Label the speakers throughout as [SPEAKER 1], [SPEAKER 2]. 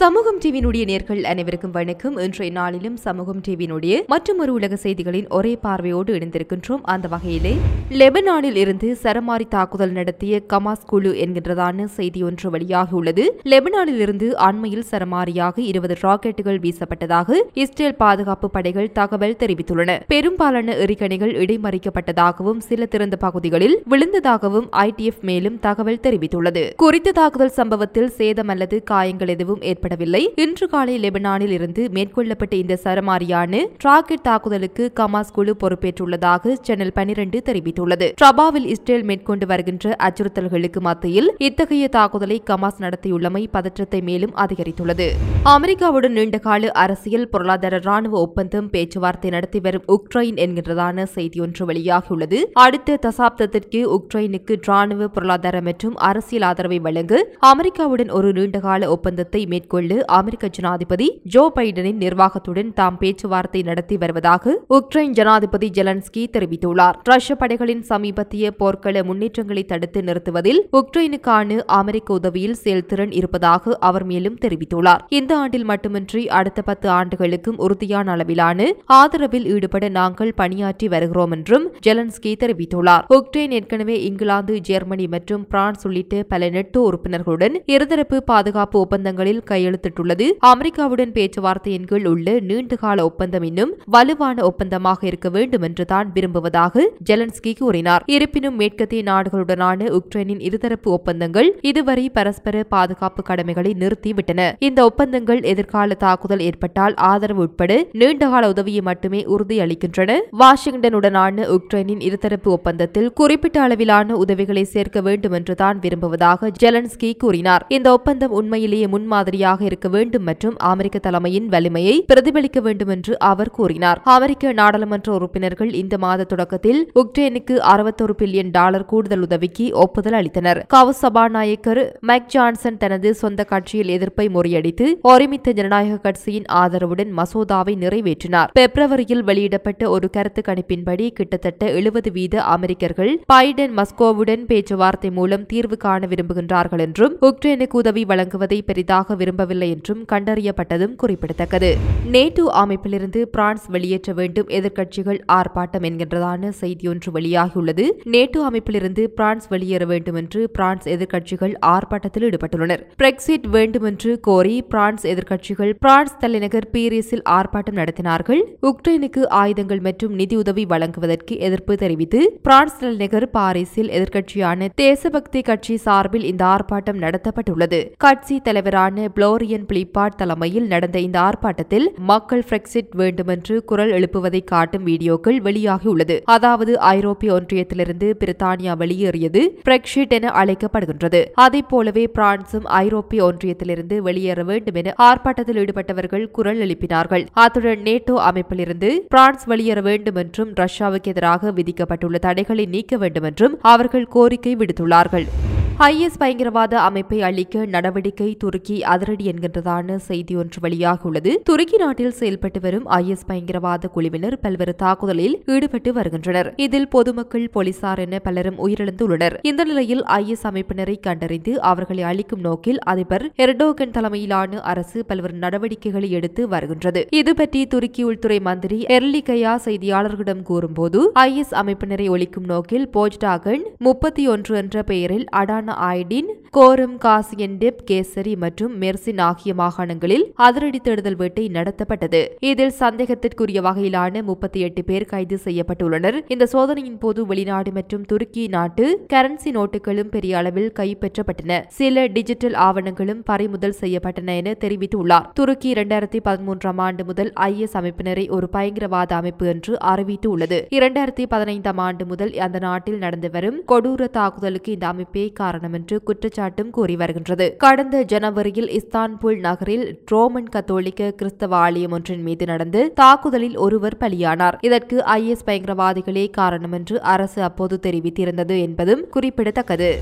[SPEAKER 1] சமூகம் டிவியினுடைய நேர்கள் அனைவருக்கும் வணக்கம் இன்றைய நாளிலும் சமூகம் டிவியினுடைய மற்றும் ஒரு உலக செய்திகளின் ஒரே பார்வையோடு இணைந்திருக்கின்றோம் அந்த வகையிலே லெபனானில் இருந்து சரமாரி தாக்குதல் நடத்திய கமாஸ் குழு என்கின்றதான செய்தி ஒன்று வெளியாகியுள்ளது லெபனானில் இருந்து அண்மையில் சரமாரியாக இருபது ராக்கெட்டுகள் வீசப்பட்டதாக இஸ்ரேல் பாதுகாப்பு படைகள் தகவல் தெரிவித்துள்ளன பெரும்பாலான எரிகணைகள் இடைமறிக்கப்பட்டதாகவும் சில திறந்த பகுதிகளில் விழுந்ததாகவும் ஐடிஎஃப் மேலும் தகவல் தெரிவித்துள்ளது குறித்த தாக்குதல் சம்பவத்தில் சேதம் அல்லது காயங்கள் எதுவும் ஏற்படவில்லை இன்று காலை லெபனானில் இருந்து மேற்கொள்ளப்பட்ட இந்த சரமாரியான ராக்கெட் தாக்குதலுக்கு கமாஸ் குழு பொறுப்பேற்றுள்ளதாக சேனல் பனிரண்டு தெரிவித்துள்ளது ட்ரபாவில் இஸ்ரேல் மேற்கொண்டு வருகின்ற அச்சுறுத்தல்களுக்கு மத்தியில் இத்தகைய தாக்குதலை கமாஸ் நடத்தியுள்ளமை பதற்றத்தை மேலும் அதிகரித்துள்ளது அமெரிக்காவுடன் நீண்டகால அரசியல் பொருளாதார ராணுவ ஒப்பந்தம் பேச்சுவார்த்தை நடத்தி வரும் உக்ரைன் என்கின்றதான செய்தி ஒன்று வெளியாகியுள்ளது அடுத்த தசாப்தத்திற்கு உக்ரைனுக்கு ராணுவ பொருளாதார மற்றும் அரசியல் ஆதரவை வழங்க அமெரிக்காவுடன் ஒரு நீண்டகால ஒப்பந்தத்தை மேற்கொள்ள அமெரிக்க ஜனாதிபதி ஜோ பைடனின் நிர்வாகத்துடன் தாம் பேச்சுவார்த்தை நடத்தி வருவதாக உக்ரைன் ஜனாதிபதி ஜெலன்ஸ்கி தெரிவித்துள்ளார் ரஷ்ய படைகளின் சமீபத்திய போர்க்கள முன்னேற்றங்களை தடுத்து நிறுத்துவதில் உக்ரைனுக்கான அமெரிக்க உதவியில் செயல்திறன் இருப்பதாக அவர் மேலும் தெரிவித்துள்ளார் இந்த ஆண்டில் மட்டுமின்றி அடுத்த பத்து ஆண்டுகளுக்கும் உறுதியான அளவிலான ஆதரவில் ஈடுபட நாங்கள் பணியாற்றி வருகிறோம் என்றும் ஜெலன்ஸ்கி தெரிவித்துள்ளார் உக்ரைன் ஏற்கனவே இங்கிலாந்து ஜெர்மனி மற்றும் பிரான்ஸ் உள்ளிட்ட பல நெட்டோ உறுப்பினர்களுடன் இருதரப்பு பாதுகாப்பு ஒப்பந்தங்களில் கையெழுத்திட்டுள்ளது அமெரிக்காவுடன் பேச்சுவார்த்தையின் கீழ் உள்ள நீண்டகால ஒப்பந்தம் இன்னும் வலுவான ஒப்பந்தமாக இருக்க வேண்டும் என்றுதான் விரும்புவதாக ஜெலன்ஸ்கி கூறினார் இருப்பினும் மேற்கத்திய நாடுகளுடனான உக்ரைனின் இருதரப்பு ஒப்பந்தங்கள் இதுவரை பரஸ்பர பாதுகாப்பு கடமைகளை நிறுத்திவிட்டன இந்த ஒப்பந்தங்கள் எதிர்கால தாக்குதல் ஏற்பட்டால் ஆதரவு உட்பட நீண்டகால உதவியை மட்டுமே உறுதியளிக்கின்றன வாஷிங்டனுடனான உக்ரைனின் இருதரப்பு ஒப்பந்தத்தில் குறிப்பிட்ட அளவிலான உதவிகளை சேர்க்க வேண்டும் என்றுதான் விரும்புவதாக ஜெலன்ஸ்கி கூறினார் இந்த ஒப்பந்தம் உண்மையிலேயே முன்மாதிரியாக இருக்க வேண்டும் மற்றும் அமெரிக்க தலைமையின் வலிமையை பிரதிபலிக்க வேண்டும் என்று அவர் கூறினார் அமெரிக்க நாடாளுமன்ற உறுப்பினர்கள் இந்த மாத தொடக்கத்தில் உக்ரைனுக்கு அறுபத்தொரு பில்லியன் டாலர் கூடுதல் உதவிக்கு ஒப்புதல் அளித்தனர் கவு சபாநாயகர் மைக் ஜான்சன் தனது சொந்த கட்சியில் எதிர்ப்பை முறியடித்து ஒருமித்த ஜனநாயக கட்சியின் ஆதரவுடன் மசோதாவை நிறைவேற்றினார் பிப்ரவரியில் வெளியிடப்பட்ட ஒரு கருத்து கணிப்பின்படி கிட்டத்தட்ட எழுபது வீத அமெரிக்கர்கள் பைடன் மஸ்கோவுடன் பேச்சுவார்த்தை மூலம் தீர்வு காண விரும்புகின்றார்கள் என்றும் உக்ரைனுக்கு உதவி வழங்குவதை பெரிதாக விரும்பவில்லை என்றும் கண்டறியப்பட்டதும் குறிப்பிடத்தக்கது நேட்டோ அமைப்பிலிருந்து பிரான்ஸ் வெளியேற்ற வேண்டும் எதிர்க்கட்சிகள் ஆர்ப்பாட்டம் என்கின்றதான செய்தியொன்று வெளியாகியுள்ளது நேட்டோ அமைப்பிலிருந்து பிரான்ஸ் வெளியேற வேண்டும் என்று பிரான்ஸ் எதிர்க்கட்சிகள் ஆர்ப்பாட்டத்தில் ஈடுபட்டுள்ளனர் பிரெக்சிட் வேண்டும் என்று கோரி பிரான்ஸ் எதிர்க்கட்சிகள் பிரான்ஸ் தலைநகர் பீரிஸில் ஆர்ப்பாட்டம் நடத்தினார்கள் உக்ரைனுக்கு ஆயுதங்கள் மற்றும் நிதியுதவி வழங்குவதற்கு எதிர்ப்பு தெரிவித்து பிரான்ஸ் தலைநகர் பாரிஸில் எதிர்க்கட்சியான தேசபக்தி கட்சி சார்பில் இந்த ஆர்ப்பாட்டம் நடத்தப்பட்டுள்ளது கட்சி தலைவரான புளோரியன் பிளிப்பாட் தலைமையில் நடந்த இந்த ஆர்ப்பாட்டத்தில் மக்கள் பிரெக்சிட் வேண்டுமென்று குரல் எழுப்புவதை காட்டும் வீடியோக்கள் வெளியாகியுள்ளது அதாவது ஐரோப்பிய ஒன்றியத்திலிருந்து பிரித்தானியா வெளியேறியது பிரெக்சிட் என அழைக்கப்படுகின்றது அதே போலவே பிரான்சும் ஐரோப்பிய ஒன்றியத்திலிருந்து வெளியேற வேண்டும் என ஆர்ப்பாட்டத்தில் ஈடுபட்டவர்கள் குரல் எழுப்பினார்கள் அத்துடன் நேட்டோ அமைப்பிலிருந்து பிரான்ஸ் வெளியேற வேண்டும் என்றும் ரஷ்யாவுக்கு எதிராக விதிக்கப்பட்டுள்ள தடைகளை நீக்க வேண்டும் என்றும் அவர்கள் கோரிக்கை விடுத்துள்ளார்கள் ஐஎஸ் பயங்கரவாத அமைப்பை அழிக்க நடவடிக்கை துருக்கி அதிரடி என்கின்றதான செய்தி ஒன்று வெளியாகியுள்ளது துருக்கி நாட்டில் செயல்பட்டு வரும் ஐஎஸ் பயங்கரவாத குழுவினர் பல்வேறு தாக்குதலில் ஈடுபட்டு வருகின்றனர் இதில் பொதுமக்கள் போலீசார் என பலரும் உயிரிழந்துள்ளனர் இந்த நிலையில் ஐஎஸ் அமைப்பினரை கண்டறிந்து அவர்களை அழிக்கும் நோக்கில் அதிபர் எர்டோகன் தலைமையிலான அரசு பல்வேறு நடவடிக்கைகளை எடுத்து வருகின்றது இதுபற்றி துருக்கி உள்துறை மந்திரி எர்லிகயா செய்தியாளர்களிடம் கூறும்போது ஐஎஸ் அமைப்பினரை ஒழிக்கும் நோக்கில் போஜ்டாகன் முப்பத்தி ஒன்று என்ற பெயரில் அடான ஐடின் கோரம் காசியன்டெப் கேசரி மற்றும் மெர்சின் ஆகிய மாகாணங்களில் அதிரடி தேடுதல் வேட்டை நடத்தப்பட்டது இதில் சந்தேகத்திற்குரிய வகையிலான முப்பத்தி எட்டு பேர் கைது செய்யப்பட்டுள்ளனர் இந்த சோதனையின் போது வெளிநாடு மற்றும் துருக்கி நாட்டு கரன்சி நோட்டுகளும் பெரிய அளவில் கைப்பற்றப்பட்டன சில டிஜிட்டல் ஆவணங்களும் பறிமுதல் செய்யப்பட்டன என தெரிவித்துள்ளார் துருக்கி இரண்டாயிரத்தி பதிமூன்றாம் ஆண்டு முதல் ஐஎஸ் அமைப்பினரை ஒரு பயங்கரவாத அமைப்பு என்று அறிவித்து உள்ளது இரண்டாயிரத்தி பதினைந்தாம் ஆண்டு முதல் அந்த நாட்டில் நடந்து வரும் கொடூர தாக்குதலுக்கு இந்த அமைப்பே காரணம் என்று குற்றச்சாட்டும் கூறி வருகின்றது கடந்த ஜனவரியில் இஸ்தான்புல் நகரில் ரோமன் கத்தோலிக்க கிறிஸ்தவ ஆலயம் ஒன்றின் மீது நடந்து தாக்குதலில் ஒருவர் பலியானார் இதற்கு ஐஎஸ் பயங்கரவாதிகளே காரணம் என்று அரசு அப்போது தெரிவித்திருந்தது என்பதும் குறிப்பிடத்தக்கது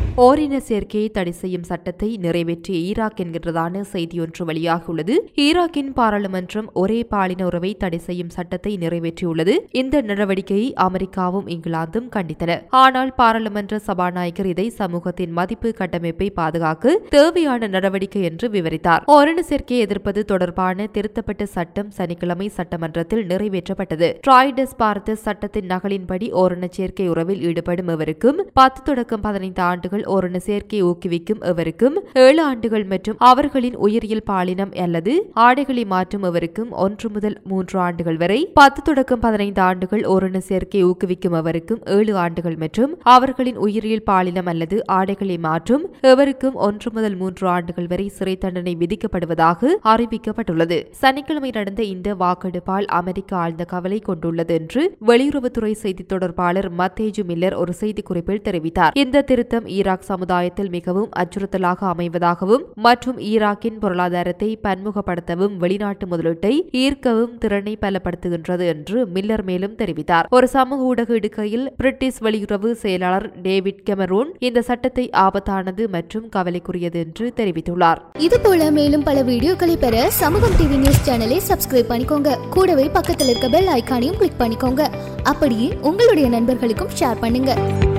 [SPEAKER 1] ஓரின சேர்க்கையை தடை செய்யும் சட்டத்தை நிறைவேற்றிய ஈராக் என்கின்றதான செய்தியொன்று வெளியாகியுள்ளது ஈராக்கின் பாராளுமன்றம் ஒரே பாலின உறவை தடை செய்யும் சட்டத்தை நிறைவேற்றியுள்ளது இந்த நடவடிக்கையை அமெரிக்காவும் இங்கிலாந்தும் கண்டித்தன ஆனால் பாராளுமன்ற சபாநாயகர் இதை சமூகத்தின் மதிப்பு கட்டமைப்பை பாதுகாக்க தேவையான நடவடிக்கை என்று விவரித்தார் ஓரின சேர்க்கையை எதிர்ப்பது தொடர்பான திருத்தப்பட்ட சட்டம் சனிக்கிழமை சட்டமன்றத்தில் நிறைவேற்றப்பட்டது ட்ராய்டஸ் பார்த்த சட்டத்தின் நகலின்படி ஓரின சேர்க்கை உறவில் ஈடுபடும் எவருக்கும் பத்து தொடக்கம் பதினைந்து ஆண்டுகள் ஓரின சேர்க்கையை ஊக்குவிக்கும் எவருக்கும் ஏழு ஆண்டுகள் மற்றும் அவர்களின் உயிரியல் பாலினம் அல்லது ஆடைகளை மாற்றும் எவருக்கும் ஒன்று முதல் மூன்று ஆண்டுகள் வரை பத்து தொடக்கம் பதினைந்து ஆண்டுகள் ஓரின சேர்க்கையை ஊக்குவிக்கும் எவருக்கும் ஏழு ஆண்டுகள் மற்றும் அவர்களின் உயிரியல் பாலினம் அல்லது ஆடைகளை மாற்றும் எவருக்கும் ஒன்று முதல் மூன்று ஆண்டுகள் வரை சிறை தண்டனை விதிக்கப்படுவதாக அறிவிக்கப்பட்டுள்ளது சனிக்கிழமை நடந்த இந்த வாக்கெடுப்பால் அமெரிக்கா ஆழ்ந்த கவலை கொண்டுள்ளது என்று வெளியுறவுத்துறை செய்தி தொடர்பாளர் மத்தேஜு மில்லர் ஒரு செய்திக்குறிப்பில் தெரிவித்தார் இந்த திருத்தம் ஈராக் சமுதாயத்தில் மிகவும் அச்சுறுத்தலாக அமைவதாகவும் மற்றும் ஈராக்கின் பொருளாதாரத்தை பன்முகப்படுத்தவும் வெளிநாட்டு முதலீட்டை ஈர்க்கவும் திறனை பலப்படுத்துகின்றது என்று மில்லர் மேலும் தெரிவித்தார் ஒரு சமூக ஊடக இடுகையில் பிரிட்டிஷ் வெளியுறவு செயலாளர் டேவிட் கெமரூன் இந்த சட்டத்தை ஆபத்தானது மற்றும் கவலைக்குரியது என்று தெரிவித்துள்ளார்
[SPEAKER 2] இது போல மேலும் பல வீடியோக்களை பெற சமூகம் டிவி நியூஸ் சேனலை சப்ஸ்கிரைப் பண்ணிக்கோங்க கூடவே பக்கத்தில் இருக்க பெல் ஐகானையும் கிளிக் பண்ணிக்கோங்க அப்படியே உங்களுடைய நண்பர்களுக்கும் ஷேர் பண்ணுங்க